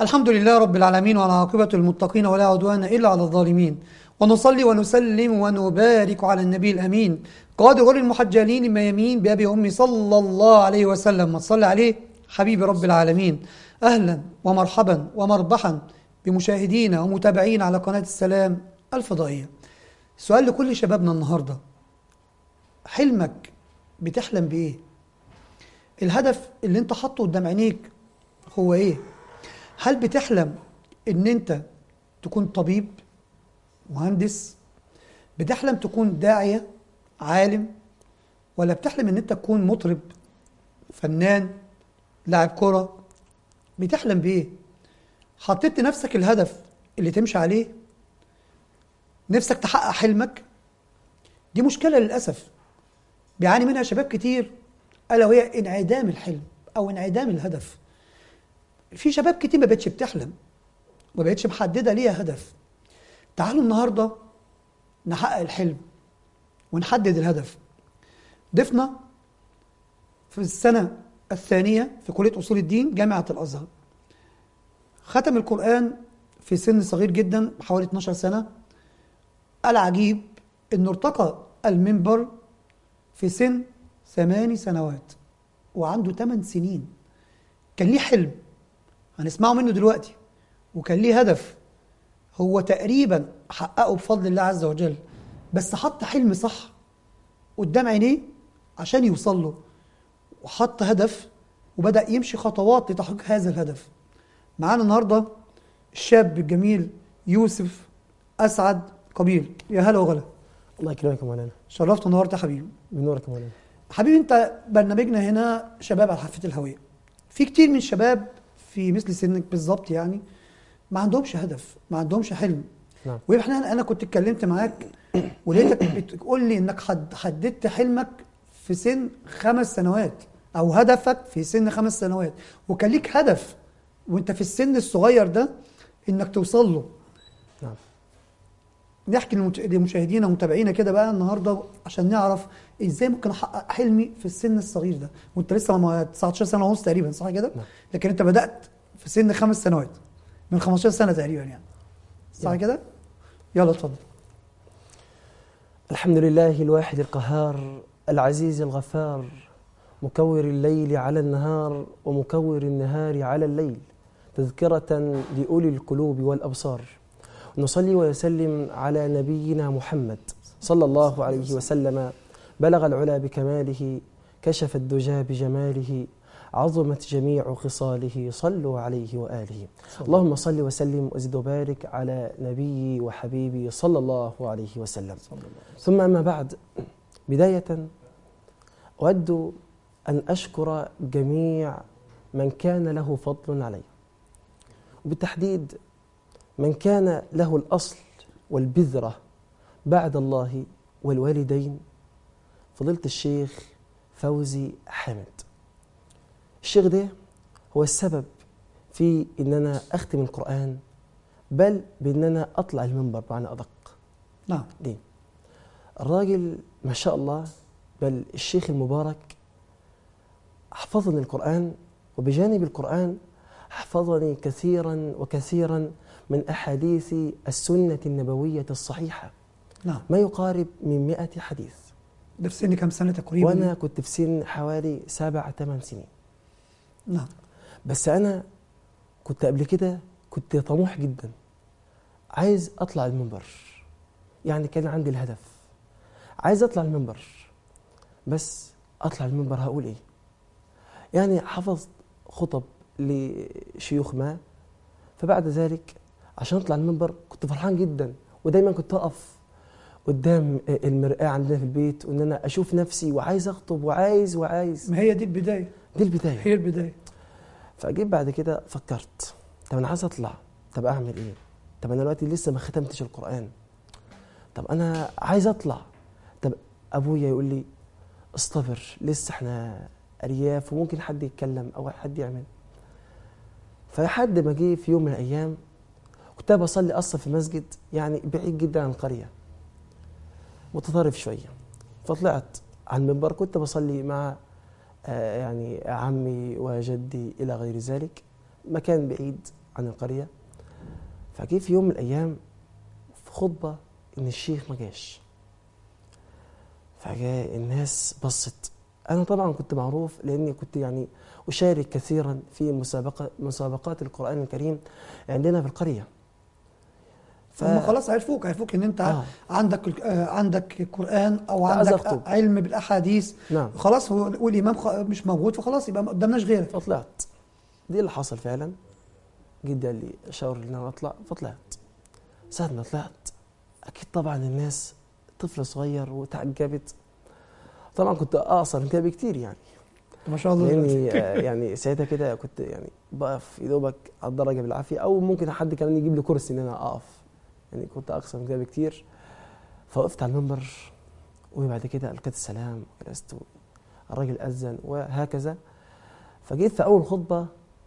الحمد لله رب العالمين وعلى عاقبة المتقين ولا عدوان إلا على الظالمين ونصلي ونسلم ونبارك على النبي الأمين قاد غر المحجلين الميامين بأبي أمي صلى الله عليه وسلم وصلى عليه حبيب رب العالمين أهلا ومرحبا ومربحا بمشاهدينا ومتابعين على قناة السلام الفضائية سؤال لكل شبابنا النهاردة حلمك بتحلم بإيه؟ الهدف اللي انت حاطه قدام عينيك هو ايه؟ هل بتحلم ان انت تكون طبيب مهندس بتحلم تكون داعية عالم ولا بتحلم ان انت تكون مطرب فنان لاعب كرة بتحلم بايه حطيت لنفسك الهدف اللي تمشي عليه نفسك تحقق حلمك دي مشكلة للأسف بيعاني منها شباب كتير ألا وهي انعدام الحلم أو انعدام الهدف في شباب كتير ما بقتش بتحلم ما بقتش محدده ليها هدف تعالوا النهارده نحقق الحلم ونحدد الهدف ضفنا في السنه الثانيه في كليه اصول الدين جامعه الازهر ختم القران في سن صغير جدا حوالي 12 سنه العجيب انه ارتقى المنبر في سن ثماني سنوات وعنده 8 سنين كان ليه حلم هنسمعه منه دلوقتي وكان ليه هدف هو تقريبا حققه بفضل الله عز وجل بس حط حلم صح قدام عينيه عشان يوصل له وحط هدف وبدأ يمشي خطوات لتحقيق هذا الهدف معانا النهارده الشاب الجميل يوسف أسعد قبيل يا هلا وغلا الله يكرمك يا مولانا شرفت النهارده يا حبيبي بنورك يا مولانا حبيبي انت برنامجنا هنا شباب على حافه الهويه في كتير من الشباب في مثل سنك بالظبط يعني ما عندهمش هدف ما عندهمش حلم نعم واحنا انا كنت اتكلمت معاك ولقيتك بتقول لي انك حد حددت حلمك في سن خمس سنوات او هدفك في سن خمس سنوات وكان ليك هدف وانت في السن الصغير ده انك توصل له نعم نحكي للمت- لمشاهدينا ومتابعينا كده بقى النهارده عشان نعرف ازاي ممكن احقق حلمي في السن الصغير ده وانت لسه ما 19 سنه ونص تقريبا صح كده نعم. لكن انت بدات في سن خمس سنوات من 15 سنه تقريبا يعني صح نعم. كده يلا اتفضل الحمد لله الواحد القهار العزيز الغفار مكور الليل على النهار ومكور النهار على الليل تذكرة لأولي القلوب والأبصار نصلي ويسلم على نبينا محمد صلى الله عليه وسلم بلغ العلا بكماله كشف الدجى بجماله عظمت جميع خصاله صلوا عليه وآله اللهم صل وسلم وزد وبارك على نبيي وحبيبي صلى الله عليه وسلم ثم أما بعد بداية أود أن أشكر جميع من كان له فضل علي وبالتحديد من كان له الأصل والبذرة بعد الله والوالدين فضيلة الشيخ فوزي حامد الشيخ ده هو السبب في ان انا اختم القران بل بان انا اطلع المنبر بمعنى ادق نعم ليه الراجل ما شاء الله بل الشيخ المبارك حفظني القران وبجانب القران حفظني كثيرا وكثيرا من احاديث السنه النبويه الصحيحه نعم ما يقارب من مئة حديث ده في سن كام سنه تقريبا وانا كنت في سن حوالي سبع ثمان سنين نعم بس انا كنت قبل كده كنت طموح جدا عايز اطلع المنبر يعني كان عندي الهدف عايز اطلع المنبر بس اطلع المنبر هقول ايه يعني حفظت خطب لشيوخ ما فبعد ذلك عشان اطلع المنبر كنت فرحان جدا ودايما كنت اقف قدام المرآة عندنا في البيت وان انا اشوف نفسي وعايز اخطب وعايز وعايز ما هي دي البدايه دي البدايه هي البدايه فجيت بعد كده فكرت طب انا عايز اطلع طب اعمل ايه طب انا دلوقتي لسه ما ختمتش القران طب انا عايز اطلع طب ابويا يقول لي اصطبر لسه احنا ارياف وممكن حد يتكلم او حد يعمل فلحد ما جه في يوم من الايام كنت بصلي اصلا في مسجد يعني بعيد جدا عن القريه متطرف شويه فطلعت على المنبر كنت بصلي مع آه، يعني عمي وجدي إلى غير ذلك مكان بعيد عن القريه فجه في يوم من الايام في خطبه ان الشيخ ما جاش فجاء الناس بصت انا طبعا كنت معروف لاني كنت يعني اشارك كثيرا في مسابقه مسابقات القران الكريم عندنا في القريه ف... هم خلاص عرفوك عرفوك ان انت آه. عندك آه عندك قران او عايز عندك أخطب. علم بالاحاديث نعم خلاص هو والامام خ- مش موجود فخلاص يبقى ما قدامناش غيرك فطلعت دي اللي حصل فعلا جدا اللي شاور لي ان انا اطلع فطلعت ساعة ما طلعت اكيد طبعا الناس طفل صغير وتعجبت طبعا كنت اقصر من كده بكتير يعني ما شاء الله لاني آه، يعني ساعتها كده كنت يعني بقف يا دوبك على الدرجه بالعافيه او ممكن حد كمان يجيب لي كرسي ان انا اقف يعني كنت اقصر من كده بكتير فوقفت على المنبر وبعد كده القيت السلام وجلست الراجل اذن وهكذا فجيت في اول خطبه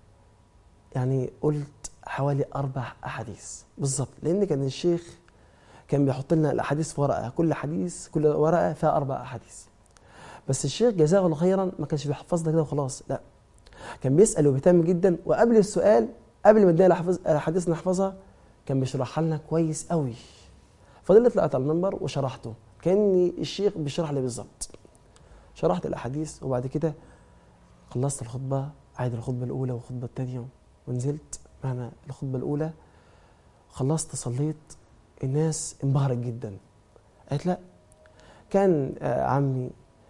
يعني قلت حوالي اربع احاديث بالظبط لان كان الشيخ كان بيحط لنا الاحاديث في ورقه كل حديث كل ورقه فيها اربع احاديث بس الشيخ جزاه الله خيرا ما كانش بيحفظنا كده وخلاص لا كان بيسال وبيهتم جدا وقبل السؤال قبل ما ادينا الأحفظ- الاحاديث نحفظها كان بيشرحها لنا كويس قوي فضلت طلعت على المنبر وشرحته كاني الشيخ بيشرح لي بالظبط شرحت الاحاديث وبعد كده خلصت الخطبه عاد الخطبه الاولى والخطبه الثانيه ونزلت معنا الخطبه الاولى خلصت صليت الناس انبهرت جدا قالت لا كان آه، عمي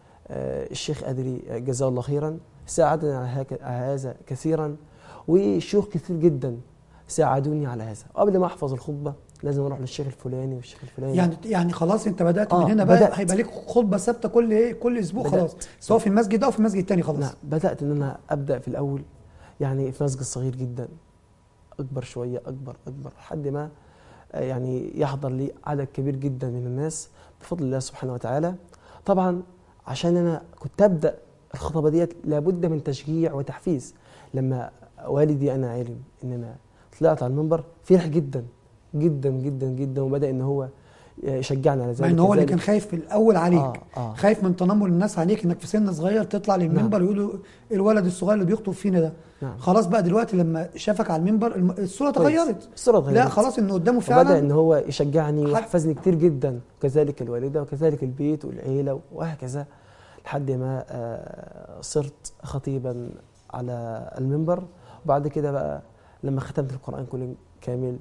آه، الشيخ أدري آه، جزاه الله خيرا ساعدني على هك- على هذا كثيرا وشيوخ كثير جدا ساعدوني على هذا قبل ما احفظ الخطبه لازم اروح للشيخ الفلاني والشيخ الفلاني يعني يعني خلاص انت بدات آه، من هنا بقى بدأت. هيبقى ليك خطبه ثابته كل ايه كل اسبوع بدأت. خلاص سواء في المسجد ده او في المسجد الثاني خلاص نعم بدات ان انا ابدا في الاول يعني في مسجد صغير جدا اكبر شويه اكبر اكبر لحد ما آه، يعني يحضر لي عدد كبير جدا من الناس بفضل الله سبحانه وتعالى طبعا عشان انا كنت ابدا الخطبه ديت لابد من تشجيع وتحفيز لما والدي انا علم ان انا طلعت على المنبر فرح جدا جدا جدا جدا وبدا ان هو يشجعني على ذلك مع ان هو اللي كذلك- كان خايف في الاول عليك آه آه خايف من تنمر الناس عليك انك في سن صغير تطلع للمنبر ويقولوا الولد الصغير اللي بيخطب فينا ده نعم خلاص بقى دلوقتي لما شافك على المنبر الم- الصوره كويس. اتغيرت الصوره اتغيرت لا خلاص انه قدامه وبدا فعلا ان هو يشجعني حد- ويحفزني كتير جدا وكذلك الوالده وكذلك البيت والعيله وهكذا لحد ما آه، صرت خطيبا على المنبر وبعد كده بقى لما ختمت القران كله كامل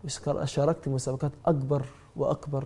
وشاركت مسابقات اكبر واكبر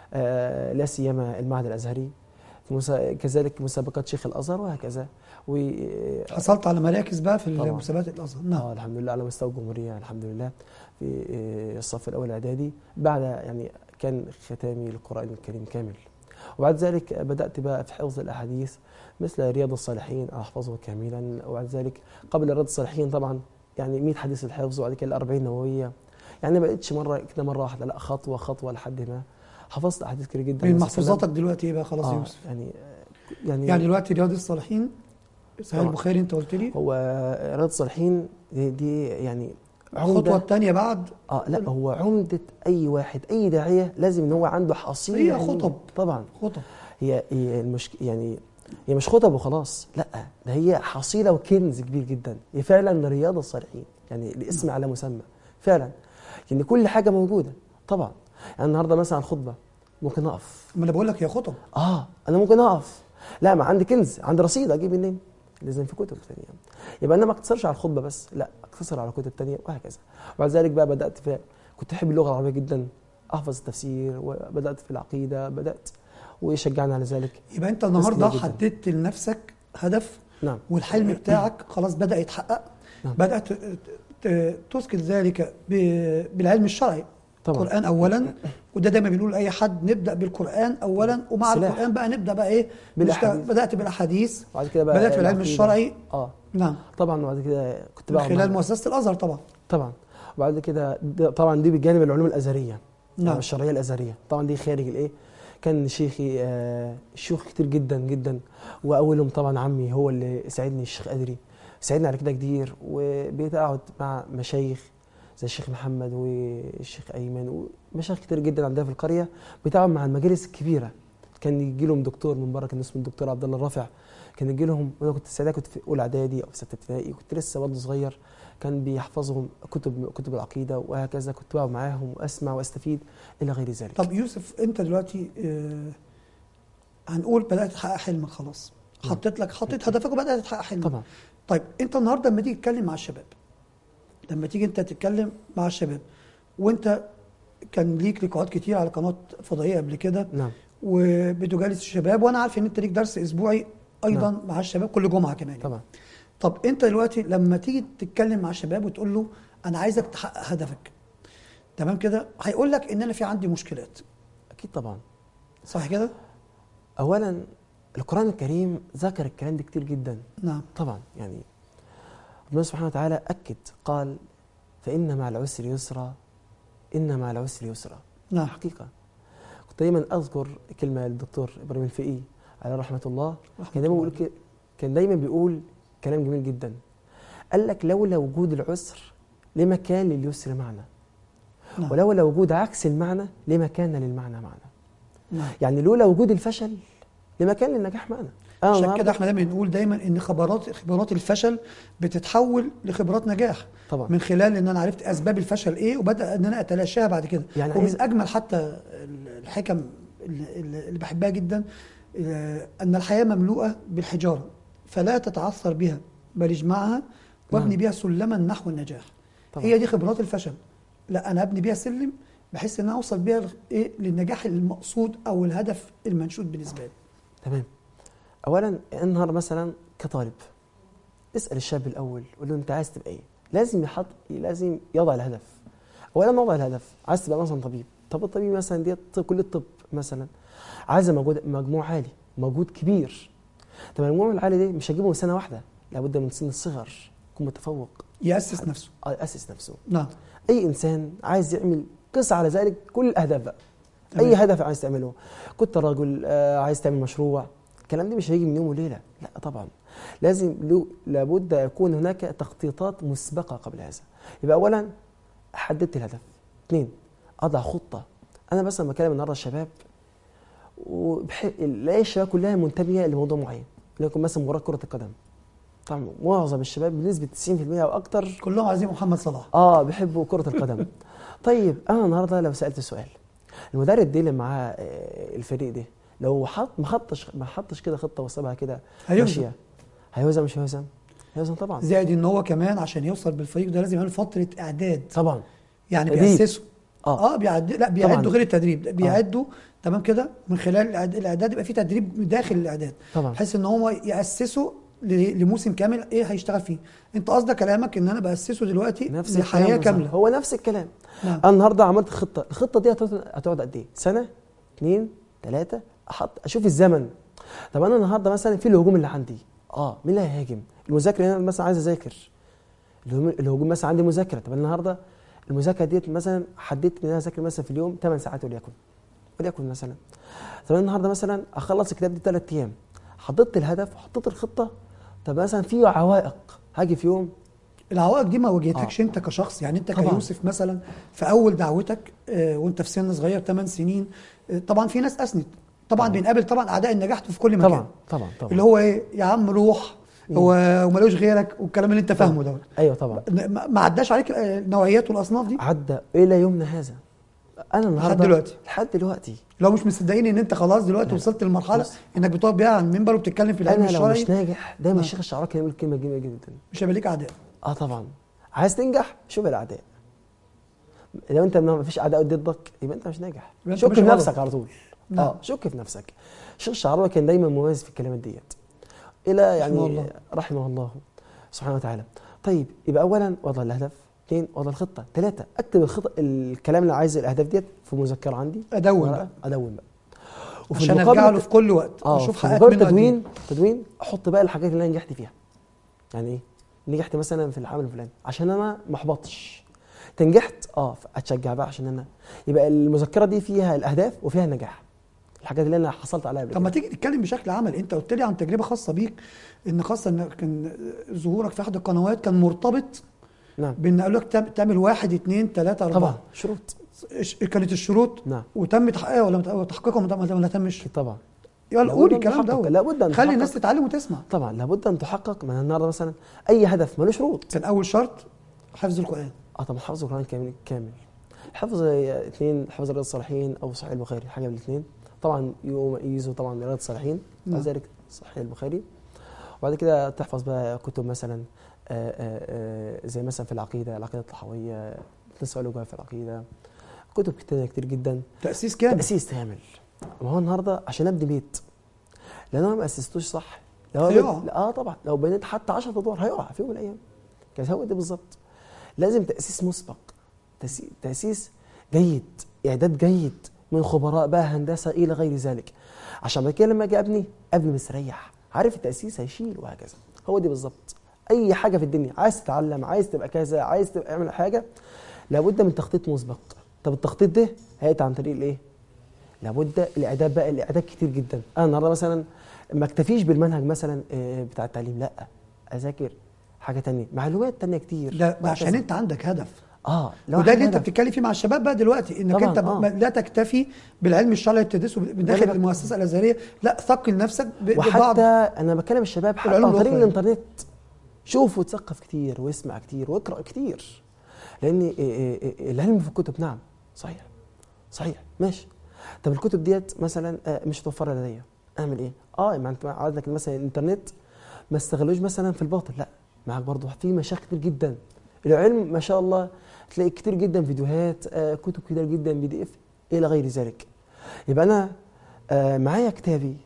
آه، لا سيما المعهد الازهري في مسا- كذلك مسابقات شيخ الازهر وهكذا و حصلت على مراكز بقى في طبعاً. المسابقات الازهر نعم اه الحمد لله على مستوى الجمهوريه الحمد لله في آه، الصف الاول اعدادي بعد يعني كان ختامي للقران الكريم كامل وبعد ذلك بدات بقى في حفظ الاحاديث مثل رياض الصالحين احفظه كاملا وبعد ذلك قبل رياض الصالحين طبعا يعني 100 حديث الحفظ وبعد كده الأربعين نوويه يعني ما بقتش مره كده مره واحده لا خطوه خطوه لحد ما حفظت احاديث كتير جدا من عن محفوظاتك دلوقتي ايه بقى خلاص يا آه يوسف يعني يعني يعني دلوقتي رياض الصالحين صحيح طبعاً. البخاري انت قلت لي هو رياض الصالحين دي, دي يعني الخطوه الثانيه بعد اه لا هو عمدة أي واحد أي داعية لازم إن هو عنده حصيلة هي علمية. خطب. طبعا خطب هي هي المشك يعني هي مش خطب وخلاص لا ده هي حصيلة وكنز كبير جدا هي فعلا رياض الصالحين يعني الاسم على مسمى فعلا يعني كل حاجة موجودة طبعا يعني النهارده مثلا الخطبة ممكن أقف ما انا بقول لك هي خطب اه انا ممكن اقف لا ما عندي كنز عندي رصيد اجيب منين لازم في كتب ثانيه يبقى انا ما اقتصرش على الخطبه بس لا اقتصر على كتب ثانيه وهكذا وبعد ذلك بقى بدات في كنت احب اللغه العربيه جدا احفظ التفسير وبدات في العقيده بدات ويشجعني على ذلك يبقى انت النهارده جداً. حددت لنفسك هدف نعم والحلم بتاعك خلاص بدا يتحقق نعم. بدات ت- ت- تسكت ذلك ب- بالعلم الشرعي طبعا القران اولا وده دايما بنقول لاي حد نبدا بالقران اولا ومع سلاح. القران بقى نبدا بقى ايه بالأحاديث. نشتغل- بدات بالاحاديث وبعد كده بقى بدات بالعلم العقيدة. الشرعي اه نعم طبعا وبعد كده كنت من بقى خلال مؤسسه الازهر طبعا طبعا وبعد كده ده- طبعا دي بجانب العلوم الازهريه نعم. نعم. الشرعيه الازهريه طبعا دي خارج الايه كان شيخي آه شيوخ كتير جدا جدا واولهم طبعا عمي هو اللي ساعدني الشيخ ادري ساعدني على كده كتير وبقيت اقعد مع مشايخ زي الشيخ محمد والشيخ ايمن ومشايخ كتير جدا عندنا في القريه بتقعد مع المجالس الكبيره كان يجي لهم دكتور من بره كان اسمه الدكتور عبد الله الرافع كان يجي لهم وانا كنت ساعتها كنت في اولى اعدادي او في سته ابتدائي كنت لسه برضه صغير كان بيحفظهم كتب كتب العقيده وهكذا كنت بقعد معاهم واسمع واستفيد الى غير ذلك طب يوسف انت دلوقتي آه هنقول بدات تحقق حلمك خلاص نعم. حطيت لك حطيت هدفك وبدات تحقق حلمك طبعا طيب انت النهارده لما تيجي تتكلم مع الشباب لما تيجي انت تتكلم مع الشباب وانت كان ليك لقاءات كتير على قناه فضائيه قبل كده نعم وبتجالس الشباب وانا عارف ان انت ليك درس اسبوعي ايضا نعم. مع الشباب كل جمعه كمان طبعا طب انت دلوقتي لما تيجي تتكلم مع الشباب وتقول له انا عايزك تحقق هدفك تمام كده هيقول لك ان انا في عندي مشكلات اكيد طبعا صح كده اولا القران الكريم ذكر الكلام ده كتير جدا نعم طبعا يعني ربنا سبحانه وتعالى اكد قال فان مع العسر يسرا ان مع العسر يسرا نعم حقيقه كنت دايما اذكر كلمه للدكتور ابراهيم الفقي عليه رحمه الله رحمة كان دايما الله. بيقول ك- كان دايما بيقول كلام جميل جدا قال لك لولا وجود العسر لما كان لليسر معنى نعم. ولولا وجود عكس المعنى لما كان للمعنى معنى نعم يعني لولا وجود الفشل لما كان للنجاح معنى أنا عشان النهاردة- كده احنا دايما بنقول دايما ان خبرات خبرات الفشل بتتحول لخبرات نجاح طبعا من خلال ان انا عرفت اسباب الفشل ايه وبدا ان انا اتلاشاها بعد كده يعني ومن عايز- اجمل حتى الحكم اللي, اللي بحبها جدا آه، ان الحياه مملوءه بالحجاره فلا تتعثر بها بل اجمعها وابني نعم. بها سلما نحو النجاح طبعا هي دي خبرات الفشل لا انا ابني بيها سلم بحيث ان أنا اوصل بيها ل- ايه للنجاح المقصود او الهدف المنشود بالنسبه لي تمام اولا النهار مثلا كطالب اسال الشاب الاول قول له انت عايز تبقى ايه لازم يحط لازم يضع الهدف اولا وضع الهدف عايز تبقى مثلا طبيب طب الطبيب مثلا ديت طب- كليه الطب مثلا عايزه مجهود مجموع عالي مجهود كبير طب المجموع العالي ده مش هجيبه من سنه واحده لابد من سن الصغر يكون متفوق ياسس نفسه آه، ياسس نفسه نعم اي انسان عايز يعمل قس على ذلك كل الاهداف بقى تمام. اي هدف عايز تعمله كنت راجل آه، عايز تعمل مشروع الكلام ده مش هيجي من يوم وليله لا طبعا لازم له لابد يكون هناك تخطيطات مسبقه قبل هذا يبقى اولا حددت الهدف اثنين اضع خطه انا بس لما بكلم النهارده الشباب وبحب الاقي الشباب كلها منتبهه لموضوع معين لكن مثلا مباراه كره القدم طبعا معظم الشباب بنسبه 90% او اكتر كلهم عايزين محمد صلاح اه بيحبوا كرة القدم طيب انا النهارده لو سألت سؤال المدرب دي اللي معاه آه، الفريق ده لو حط ما حطش ما حطش كده خطة وسابها كده هيهزم. ماشية هيهزم مش هيهزم؟ هيهزم طبعا زائد ان هو كمان عشان يوصل بالفريق ده لازم يعمل فتره اعداد طبعا يعني تدريب. بيأسسوا اه اه بيعد لا بيعدوا طبعاً. غير التدريب ده بيعدوا تمام كده من خلال الإعد- الاعداد يبقى في تدريب داخل الاعداد طبعا بحيث ان هو ياسسه ل- لموسم كامل ايه هيشتغل فيه انت قصدك كلامك ان انا باسسه دلوقتي نفس الكلام لحياه بالظبط. كامله هو نفس الكلام نعم انا النهارده عملت خطة الخطة دي هتقعد هتقعد قد ايه؟ سنة اثنين ثلاثة احط اشوف الزمن طب انا النهارده مثلا في الهجوم اللي عندي اه مين اللي هيهاجم؟ المذاكرة انا مثلا عايز اذاكر الهجوم الهجوم مثلا عندي مذاكرة طب النهارده المذاكرة ديت مثلا حددت ان انا اذاكر مثلا في اليوم 8 ساعات وليكن وليكن مثلا طب أنا النهارده مثلا اخلص الكتاب دي ثلاث ايام حطيت الهدف وحطيت الخطة طب مثلا في عوائق هاجي في يوم العوائق دي ما واجهتكش انت كشخص يعني انت طبعاً. كيوسف مثلا في اول دعوتك آه، وانت في سن صغير 8 سنين آه، طبعا في ناس اسند طبعا طبعاً. بنقابل طبعا اعداء النجاح في كل مكان طبعا طبعا طبعا اللي هو ايه يا عم روح مم. هو ومالوش غيرك والكلام اللي انت فاهمه دوت ايوه طبعا ما ما عداش عليك آه، النوعيات والاصناف دي عدى الى يومنا هذا انا النهارده دلوقتي. لحد دلوقتي لو مش مصدقين ان انت خلاص دلوقتي لا. وصلت لمرحله بص. انك بتقف بيها على المنبر وبتتكلم في العلم انا لو الشرعي مش ناجح دايما نعم. الشيخ الشعراوي كان يقول كلمه جميله جدا مش هيبقى ليك اعداء اه طبعا عايز تنجح شوف الاعداء لو انت ما فيش اعداء ضدك يبقى انت مش ناجح يبقى أنت شك مش في غلط. نفسك على طول نعم. اه شك في نفسك الشيخ الشعراوي كان دايما مميز في الكلمات ديت الى يعني رحمه الله. رحمه الله سبحانه وتعالى طيب يبقى اولا وضع الهدف اثنين وضع الخطه ثلاثه اكتب الخطه الكلام اللي عايز الاهداف ديت في مذكره عندي ادون ورقة، بقى ادون بقى وفي عشان المقابل ارجع له في كل وقت اه واشوف في حققت مقابل منه قد تدوين إيه. تدوين احط بقى الحاجات اللي انا نجحت فيها يعني ايه نجحت مثلا في العمل الفلاني عشان انا ما احبطش تنجحت اه اتشجع بقى عشان انا يبقى المذكره دي فيها الاهداف وفيها النجاح الحاجات اللي انا حصلت عليها قبل طب ما كده. تيجي نتكلم بشكل عملي انت قلت لي عن تجربه خاصه بيك ان خاصه ان كان ظهورك في احد القنوات كان مرتبط نعم بان قالوا لك تعم- تعمل واحد اثنين ثلاثه اربعه طبعا شروط إيش- كانت الشروط نعم وتم تحقيقها ولا مت- تحقيقها ولا ما- ولا تمش اكيد طبعا يلا لابد قول أن الكلام تحقق. ده لابد أن خلي تحقق. الناس تتعلم وتسمع طبعا لابد ان تحقق من النهارده مثلا اي هدف ملوش شروط كان اول شرط حفظ القران اه طبعا حفظ القران كامل كامل حفظ آه، اثنين حفظ رياض الصالحين او صحيح البخاري حاجه من الاثنين طبعا يميزوا طبعا رياض الصالحين نعم. وذلك صحيح البخاري وبعد كده تحفظ بقى كتب مثلا آه، آه، آه، زي مثلا في العقيده العقيده الطحاويه تسألوا في العقيده كتب كتير كتير جدا تاسيس كامل تاسيس كامل ما هو النهارده عشان ابني بيت لان انا ما اسستوش صح لو هيقع. بنيت- اه طبعا لو بنيت حتى 10 ادوار هيقع في يوم من الايام كان هو ده بالظبط لازم تاسيس مسبق تأسي- تاسيس جيد اعداد جيد من خبراء بقى هندسه الى غير ذلك عشان بعد كده لما اجي ابني ابني مستريح عارف التاسيس هيشيل وهكذا هو دي بالظبط اي حاجه في الدنيا عايز تتعلم عايز تبقى كذا عايز تبقى اعمل حاجه لابد من تخطيط مسبق طب التخطيط ده هيأتي عن طريق الايه لابد الاعداد بقى الاعداد كتير جدا انا النهارده مثلا ما اكتفيش بالمنهج مثلا آه، بتاع التعليم لا اذاكر حاجه تانية معلومات تانية كتير ده, ده عشان وهكذا. انت عندك هدف اه لو وده اللي عندك انت هدف. بتتكلم فيه مع الشباب بقى دلوقتي انك طبعاً، انت آه. ما- لا تكتفي بالعلم الشرعي اللي بتدرسه من داخل بالك- المؤسسه الازهريه لا ثقل نفسك ب- ببعض وحتى انا بكلم الشباب حتى العلوم عن طريق الأخرى. الانترنت شوف وتثقف كتير واسمع كتير واقرا كتير لان إيه إيه إيه العلم في الكتب نعم صحيح صحيح ماشي طب الكتب ديت مثلا آه، مش متوفره لدي اعمل ايه اه ما انت عندك مثلا الانترنت ما استغلوش مثلا في الباطل لا معاك برضه في مشاكل كتير جدا العلم ما شاء الله تلاقي كتير جدا فيديوهات آه، كتب كتير جدا بي دي اف الى غير ذلك يبقى انا آه، معايا كتابي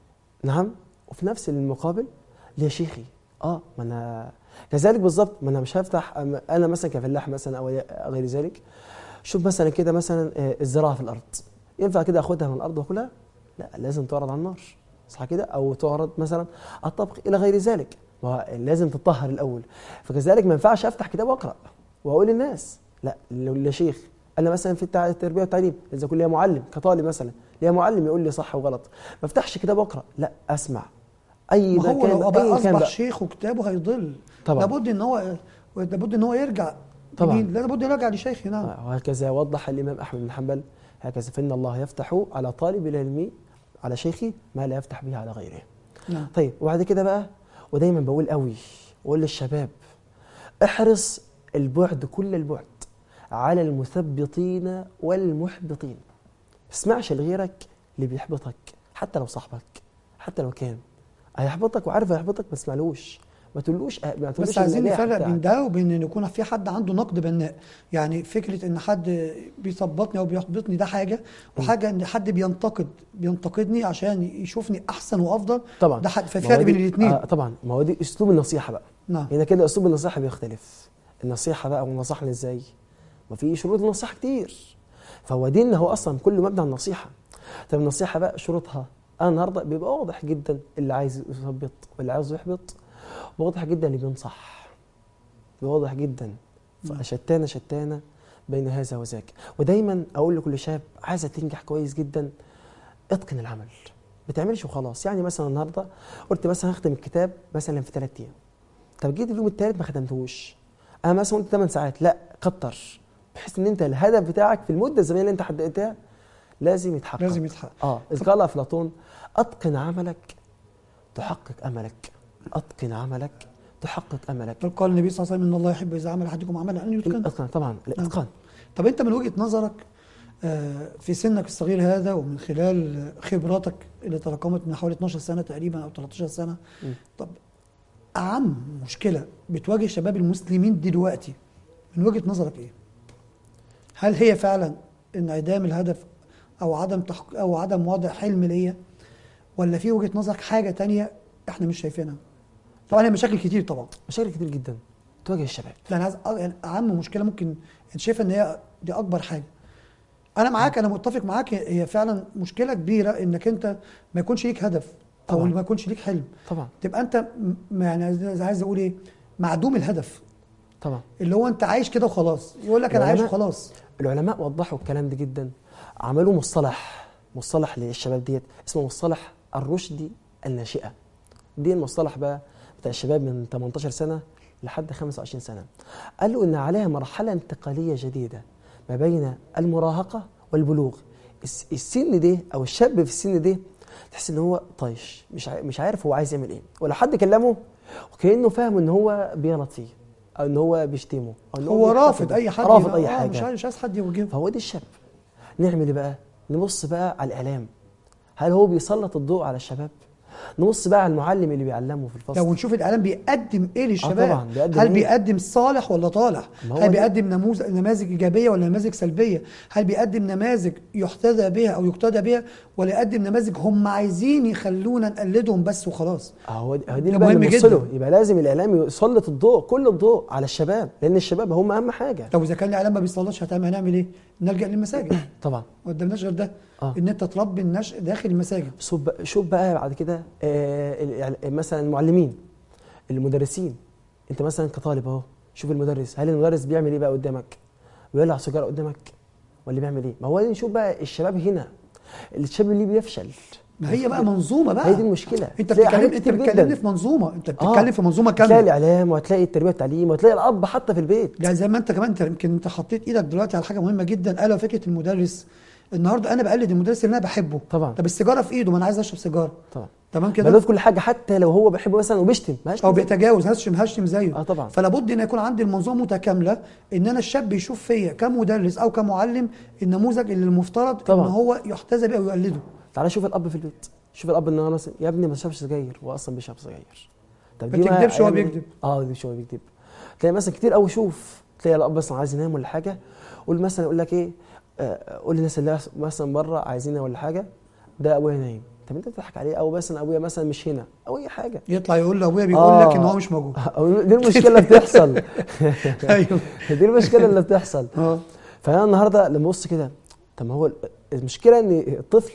نعم وفي نفس المقابل ليا شيخي اه ما انا كذلك بالظبط ما انا مش هفتح أم- انا مثلا كفلاح مثلا او غير ذلك شوف مثلا كده مثلا آه، الزراعه في الارض ينفع كده اخدها من الارض واكلها لا لازم تعرض على النار صح كده او تعرض مثلا الطبخ الى غير ذلك ما هو لازم تطهر الاول فكذلك ما ينفعش افتح كتاب واقرا واقول للناس لا لو لا شيخ انا مثلا في التع- التربيه والتعليم لازم يكون ليا معلم كطالب مثلا ليا معلم يقول لي صح وغلط ما افتحش كتاب واقرا لا اسمع اي ما هو مكان لو أيا بقى كان اصبح بقى. شيخ وكتابه هيضل طبعا. لابد ان هو لابد ان هو يرجع طبعا. لمين؟ لابد يرجع لشيخه نعم وهكذا وضح الإمام أحمد بن حنبل هكذا فإن الله يفتح على طالب العلم على شيخه ما لا يفتح به على غيره نعم طيب وبعد كده بقى ودايما بقول قوي بقول للشباب احرص البعد كل البعد على المثبطين والمحبطين ما تسمعش لغيرك اللي بيحبطك حتى لو صاحبك حتى لو كان هيحبطك وعارف هيحبطك ما تسمعلوش ما تقولوش ما تقولوش بس عايزين النجاح نفرق بتاعك. بين ده وبين ان يكون في حد عنده نقد بناء يعني فكره ان حد بيثبطني او بيحبطني ده حاجه وحاجه ان حد بينتقد بينتقدني عشان يشوفني احسن وافضل طبعا ده حد ففي ما هو فرق بين دي- الاثنين آه طبعا ما هو دي اسلوب النصيحه بقى نعم هنا كده اسلوب النصيحه بيختلف النصيحه بقى ونصحني ازاي ما في شروط النصيحه كتير فهو ديننا هو اصلا كله مبني على النصيحه طب النصيحه بقى شروطها انا النهارده بيبقى واضح جدا اللي عايز يثبط واللي عايز يحبط واضح جدا اللي بينصح واضح جدا نعم. فشتانه شتانه بين هذا وذاك ودايما اقول لكل شاب عايزه تنجح كويس جدا اتقن العمل ما تعملش وخلاص يعني مثلا النهارده قلت مثلا هختم الكتاب مثلا في ثلاث ايام طب جيت اليوم الثالث ما ختمتهوش انا مثلا قلت 8 ساعات لا كتر بحيث ان انت الهدف بتاعك في المده الزمنيه اللي انت حددتها لازم يتحقق لازم يتحقق اه اذ قال افلاطون اتقن عملك تحقق املك اتقن عملك تحقق املك بل قال النبي صلى الله عليه وسلم ان الله يحب اذا عمل احدكم عملا ان يتقن الاتقان طبعا الاتقان طب انت من وجهه نظرك آه، في سنك الصغير هذا ومن خلال خبراتك اللي تراكمت من حوالي 12 سنه تقريبا او 13 سنه م. طب اعم مشكله بتواجه شباب المسلمين دلوقتي من وجهه نظرك ايه؟ هل هي فعلا انعدام الهدف او عدم تحقيق او عدم وضع حلم ليا ولا في وجهه نظرك حاجه تانية احنا مش شايفينها؟ طبعا هي مشاكل كتير طبعا مشاكل كتير جدا تواجه الشباب لا انا عايز أ- يعني اهم مشكله ممكن انت شايفه ان هي دي اكبر حاجه انا معاك انا متفق معاك هي فعلا مشكله كبيره انك انت ما يكونش ليك هدف او طبعاً. ما يكونش ليك حلم طبعا تبقى انت م- يعني عايز عايز اقول ايه معدوم الهدف طبعا اللي هو انت عايش كده وخلاص يقول لك انا عايش العلماء- وخلاص العلماء وضحوا الكلام ده جدا عملوا مصطلح مصطلح للشباب ديت اسمه مصطلح الرشد الناشئه دي المصطلح بقى بتاع الشباب من 18 سنه لحد 25 سنه قالوا ان عليها مرحله انتقاليه جديده ما بين المراهقه والبلوغ الس- السن ده او الشاب في السن ده تحس ان هو طايش مش عا- مش عارف هو عايز يعمل ايه ولو حد كلمه وكانه فاهم ان هو بيغلط فيه او ان هو بيشتمه او ان هو بيحتقده. رافض اي حد رافض يبقى- اي آه، حاجه مش عايز مش عايز حد يوجهه فهو ده الشاب نعمل ايه بقى نبص بقى على الاعلام هل هو بيسلط الضوء على الشباب نبص بقى على المعلم اللي بيعلمه في الفصل لو نشوف الاعلام بيقدم ايه للشباب طبعاً، بيقدم هل إيه؟ بيقدم صالح ولا طالح ما هو هل ده. بيقدم نموذج نماذج ايجابيه ولا نماذج سلبيه هل بيقدم نماذج يحتذى بها او يقتدى بها ولا يقدم نماذج هم عايزين يخلونا نقلدهم بس وخلاص هو هو دي ده اللي بقى مهم اللي جداً. نبص له يبقى لازم الاعلام يسلط الضوء كل الضوء على الشباب لان الشباب هم اهم حاجه طب اذا كان الاعلام ما بيصلحش هتعمل هنعمل ايه؟ نلجا للمساجد طبعا ما قدامناش غير ده آه. ان انت تربي الناس داخل المساجد شوف بقى شوف بقى بعد كده آه ال- يعني مثلا المعلمين المدرسين انت مثلا كطالب اهو شوف المدرس هل المدرس بيعمل ايه بقى قدامك بيولع سيجاره قدامك ولا بيعمل ايه ما هو نشوف بقى الشباب هنا الشاب اللي بيفشل ما هي بقى منظومه بقى هي دي المشكله انت تلاقي بتتكلم حاجات انت كتير بتتكلمني جدا في منظومه انت آه. بتتكلم في منظومه هتلاقي كامله الاعلام وهتلاقي التربيه والتعليم وهتلاقي الاب حتى في البيت يعني زي ما انت كمان انت يمكن انت حطيت ايدك دلوقتي على حاجه مهمه جدا الا فكره المدرس النهارده انا بقلد المدرس اللي انا بحبه طبعا. طب السيجاره في ايده ما انا عايز اشرب سيجاره طبعا تمام كده بلوت كل حاجه حتى لو هو بيحبه مثلا وبيشتم ما او بيتجاوز هشتم هشتم زيه اه طبعا. فلا بد ان يكون عندي المنظومه متكامله ان انا الشاب يشوف فيا كمدرس او كمعلم النموذج اللي المفترض طبعا. ان هو يحتذى بيه او يقلده تعالى شوف الاب في البيت شوف الاب النهارده مثلا يا ابني ما تشربش سجاير هو اصلا بيشرب سجاير طب ما دي بقى تكدبش وهو هيعمل إيه؟ بيكذب. اه ما تكدبش وهو بيكذب تلاقي مثلا كتير قوي شوف تلاقي الاب مثلا عايز ينام ولا حاجه قول مثلا يقول لك ايه آه، قول للناس اللي مثلا بره عايزين ولا حاجه ده ابويا نايم طب انت بتضحك عليه او مثلا ابويا مثلا مش هنا او اي حاجه يطلع يقول لابويا بيقول آه. لك ان هو مش موجود أو دي المشكله اللي بتحصل ايوه دي المشكله اللي بتحصل اه فانا النهارده لما ابص كده طب ما هو المشكله ان الطفل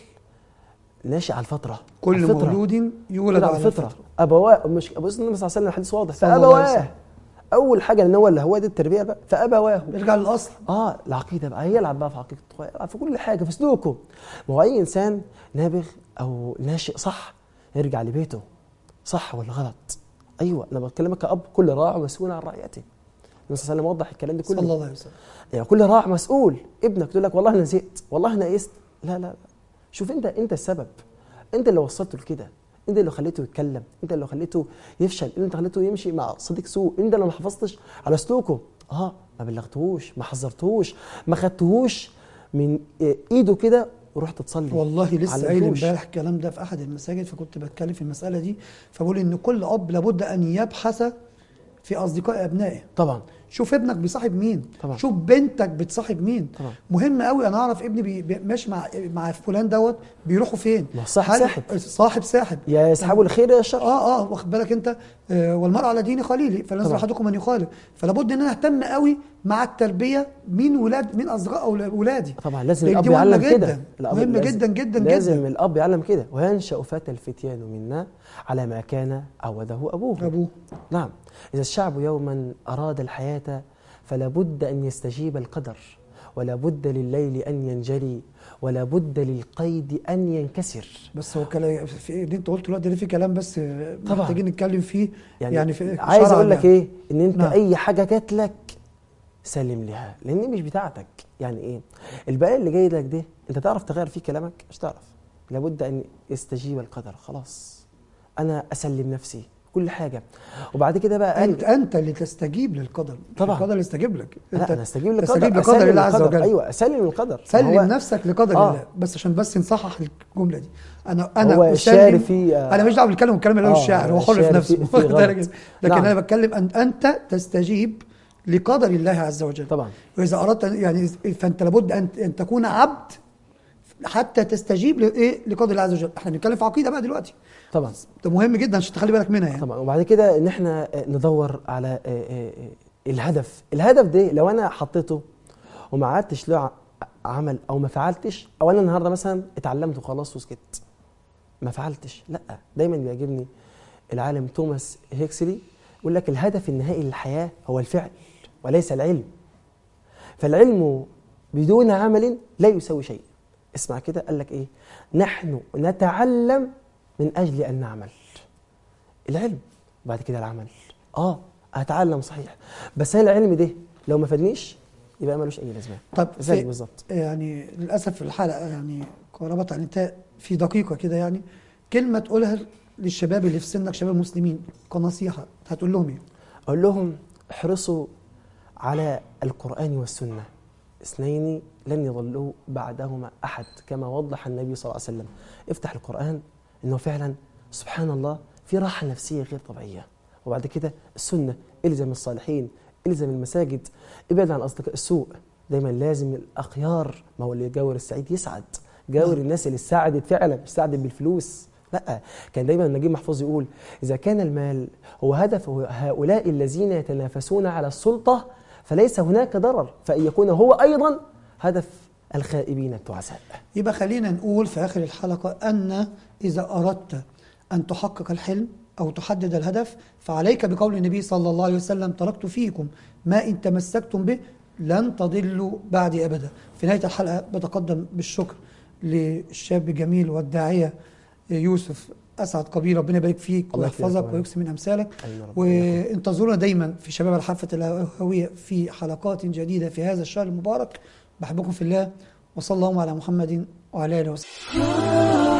ناشئ على الفطره كل على الفطرة. مولود يولد يولد على الفطره ابواه مش بص النبي صلى الله عليه وسلم الحديث واضح صلى الله عليه فابواه وسلم. اول حاجه لان هو اللي هو دي التربيه بقى فابواه ارجع للاصل اه العقيده بقى هيلعب بقى في عقيدته يلعب في كل حاجه في سلوكه ما هو اي انسان نابغ او ناشئ صح يرجع لبيته صح ولا غلط ايوه انا بكلمك كاب كل راع مسؤول عن رعيته النبي صلى الله عليه وسلم وضح الكلام ده كله صلى الله عليه وسلم يعني كل راع مسؤول ابنك تقول لك والله انا زهقت والله انا يئست لا لا لا شوف انت انت السبب انت اللي وصلته لكده انت اللي خليته يتكلم انت اللي خليته يفشل انت اللي خليته يمشي مع صديق سوء انت اللي ما حافظتش على سلوكه اه ما بلغتهوش ما حذرتهوش ما خدتهوش من ايده كده ورحت تصلي والله لسه قايل علمتوش. امبارح الكلام ده في احد المساجد فكنت بتكلم في المساله دي فبقول ان كل اب لابد ان يبحث في اصدقاء ابنائه طبعا شوف ابنك بيصاحب مين طبعا. شوف بنتك بتصاحب مين طبعا. مهم قوي انا اعرف ابني بي بي- ماشي مع مع فلان دوت بيروحوا فين ما هو صاحب هل- ساحب. صاحب ساحب يا يسحبوا الخير يا الشر اه اه واخد بالك انت آه والمرء على دين خليله فلينظر طبعا. احدكم من يخالف فلا بد ان انا اهتم قوي مع التربيه مين ولاد مين اصدقاء أول- اولادي طبعا لازم لأن الاب دي مهمة يعلم كده جدا. الأب مهمة لازم- جدا جدا لازم جدا. الاب يعلم كده وينشا فتى الفتيان منا على ما كان عوده ابوه ابوه نعم إذا الشعب يوما أراد الحياة فلا بد أن يستجيب القدر ولا بد لليل أن ينجلي ولا بد للقيد أن ينكسر بس هو كلام في اللي انت قلته دلوقتي ده في كلام بس آه، طبعا. محتاجين نتكلم فيه يعني, يعني في عايز شرعاً أقول لك يعني. إيه إن أنت نعم. أي حاجة جات لك سلم لها لأن دي مش بتاعتك يعني إيه البلاء اللي جاي لك ده أنت تعرف تغير فيه كلامك مش تعرف لابد أن يستجيب القدر خلاص أنا أسلم نفسي كل حاجة وبعد كده بقى انت انت اللي تستجيب للقدر مش طبعا. القدر اللي يستجيب لك لا انا استجيب للقدر تستجيب لقدر أسلم الله عز القدر. وجل ايوه اسلم القدر سلم هو نفسك لقدر آه. الله بس عشان بس نصحح الجمله دي انا انا هو أسلم- الشعر في آه، انا مش دعوه بالكلام الكلام اللي هو آه، الشاعر هو حر الشعر في نفسه في- في واخد بالك؟ غلط. لكن نعم. انا بتكلم ان انت تستجيب لقدر الله عز وجل طبعا واذا اردت أن- يعني فانت لابد ان ان تكون عبد حتى تستجيب لايه لقدر الله عز وجل احنا بنتكلم في عقيده بقى دلوقتي طبعا ده مهم جدا عشان تخلي بالك منها يعني طبعا وبعد كده ان احنا آه، ندور على آه، آه، آه، الهدف الهدف ده لو انا حطيته وما عدتش له ع- عمل او ما فعلتش او انا النهارده مثلا اتعلمت وخلاص وسكت ما فعلتش لا دايما بيعجبني العالم توماس هيكسلي يقول لك الهدف النهائي للحياه هو الفعل وليس العلم فالعلم بدون عمل لا يساوي شيء اسمع كده قال لك ايه نحن نتعلم من اجل ان نعمل العلم بعد كده العمل اه اتعلم صحيح بس هل العلم ده لو ما فادنيش يبقى ملوش اي لازمه طب زي في- بالظبط يعني للاسف الحلقه يعني وربط على الانتهاء في دقيقة كده يعني كلمة تقولها للشباب اللي في سنك شباب مسلمين كنصيحة هتقول لهم ايه؟ أقول لهم احرصوا على القرآن والسنة اثنين لن يضلوا بعدهما أحد كما وضح النبي صلى الله عليه وسلم افتح القرآن إنه فعلا سبحان الله في راحة نفسية غير طبيعية وبعد كده السنة الزم الصالحين الزم المساجد ابعد عن أصدقاء السوء دايما لازم الأخيار ما هو اللي يجاور السعيد يسعد جاور الناس اللي ساعدت فعلا مش ساعدت بالفلوس لا كان دايما نجيب محفوظ يقول إذا كان المال هو هدف هؤلاء الذين يتنافسون على السلطة فليس هناك ضرر فأن يكون هو أيضا هدف الخائبين التعساء يبقى خلينا نقول في آخر الحلقة أن إذا أردت أن تحقق الحلم أو تحدد الهدف فعليك بقول النبي صلى الله عليه وسلم تركت فيكم ما إن تمسكتم به لن تضلوا بعدي أبدا في نهاية الحلقة بتقدم بالشكر للشاب الجميل والداعية يوسف أسعد قبيل ربنا يبارك فيك الله يكرمك ويحفظك ويبارك. ويكسب من أمثالك آمين رب وانتظرونا دايما في شباب الحافة الهوية في حلقات جديدة في هذا الشهر المبارك بحبكم في الله وصلى الله على محمد وعلى آله وسلم